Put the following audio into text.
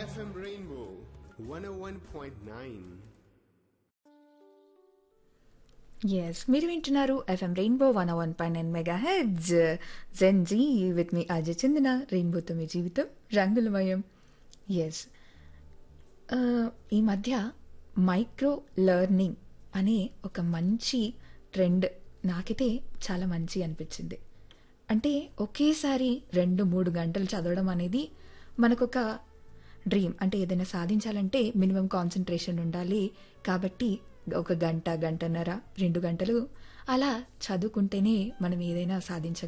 FM Rainbow 101.9. Yes మీరు వింటున్నారు FM rainbow one one point nine mega hedge gen Z with మీ అజయ్ చందన రెయిన్బోతో మీ జీవితం రంగులమయం ఎస్ ఈ మధ్య మైక్రో లెర్నింగ్ అనే ఒక మంచి ట్రెండ్ నాకైతే చాలా మంచి అనిపించింది అంటే ఒకేసారి రెండు మూడు గంటలు చదవడం అనేది మనకొక డ్రీమ్ అంటే ఏదైనా సాధించాలంటే మినిమం కాన్సన్ట్రేషన్ ఉండాలి కాబట్టి ఒక గంట గంటన్నర రెండు గంటలు అలా చదువుకుంటేనే మనం ఏదైనా సాధించగలం